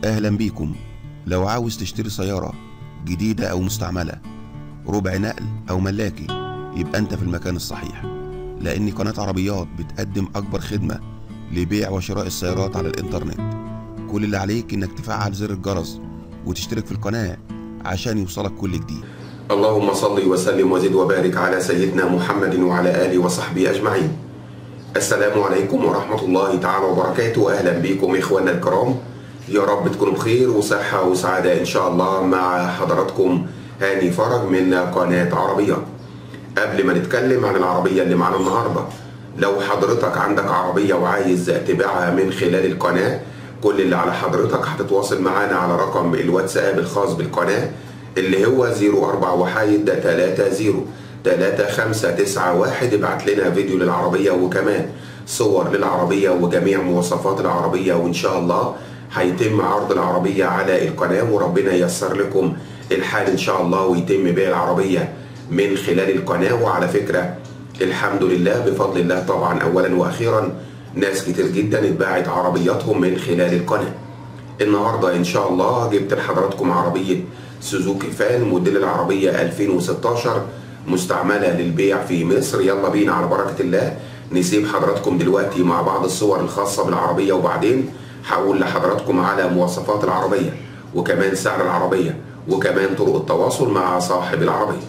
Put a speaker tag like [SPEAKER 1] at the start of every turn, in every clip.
[SPEAKER 1] أهلا بيكم لو عاوز تشتري سيارة جديدة أو مستعملة ربع نقل أو ملاكي يبقى أنت في المكان الصحيح لأن قناة عربيات بتقدم أكبر خدمة لبيع وشراء السيارات على الإنترنت كل اللي عليك إنك تفعل زر الجرس وتشترك في القناة عشان يوصلك كل جديد
[SPEAKER 2] اللهم صل وسلم وزد وبارك على سيدنا محمد وعلى آله وصحبه أجمعين السلام عليكم ورحمة الله تعالى وبركاته أهلا بكم إخواننا الكرام يا رب تكونوا بخير وصحة وسعادة إن شاء الله مع حضراتكم هاني فرج من قناة عربية قبل ما نتكلم عن العربية اللي معانا النهاردة لو حضرتك عندك عربية وعايز تبيعها من خلال القناة كل اللي على حضرتك هتتواصل معانا على رقم الواتساب الخاص بالقناة اللي هو 04 وحيد 30 3591 ابعت لنا فيديو للعربية وكمان صور للعربية وجميع مواصفات العربية وإن شاء الله هيتم عرض العربية على القناة وربنا ييسر لكم الحال إن شاء الله ويتم بيع العربية من خلال القناة وعلى فكرة الحمد لله بفضل الله طبعا أولا وأخيرا ناس كتير جدا اتباعت عربياتهم من خلال القناة النهاردة إن شاء الله جبت لحضراتكم عربية سوزوكي فان موديل العربية 2016 مستعملة للبيع في مصر يلا بينا على بركة الله نسيب حضراتكم دلوقتي مع بعض الصور الخاصة بالعربية وبعدين هقول لحضراتكم على مواصفات العربية وكمان سعر العربية وكمان طرق التواصل مع صاحب العربية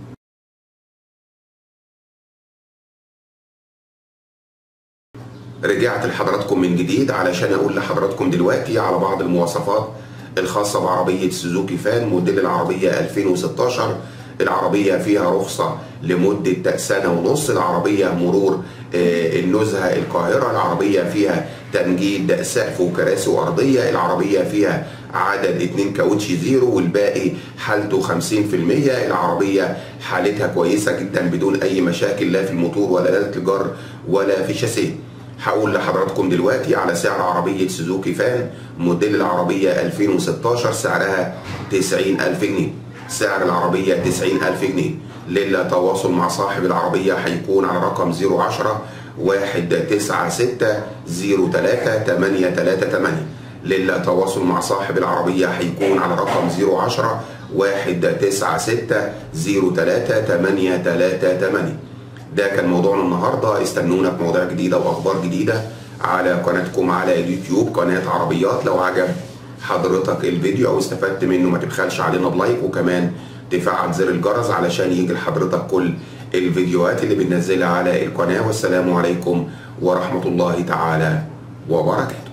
[SPEAKER 2] رجعت لحضراتكم من جديد علشان اقول لحضراتكم دلوقتي على بعض المواصفات الخاصة بعربية سوزوكي فان موديل العربية 2016 العربية فيها رخصة لمدة سنة ونص العربية مرور النزهة القاهرة العربية فيها تنجيد سقف وكراسي وأرضية العربية فيها عدد اتنين كاوتشي زيرو والباقي حالته 50% العربية حالتها كويسة جدا بدون أي مشاكل لا في الموتور ولا آلة الجر ولا في شاسيه هقول لحضراتكم دلوقتي على سعر عربية سوزوكي فان موديل العربية 2016 سعرها 90000 جنيه سعر العربية 90000 جنيه للتواصل مع صاحب العربية هيكون على رقم 010 196 03 838 للتواصل مع صاحب العربية هيكون على رقم 010 196 03 838 ده كان موضوعنا النهارده استنونا في مواضيع جديده واخبار جديده على قناتكم على اليوتيوب قناه عربيات لو عجب حضرتك الفيديو او استفدت منه ما تبخلش علينا بلايك وكمان تفعل زر الجرس علشان يجي لحضرتك كل الفيديوهات اللي بننزلها على القناه والسلام عليكم ورحمه الله تعالى وبركاته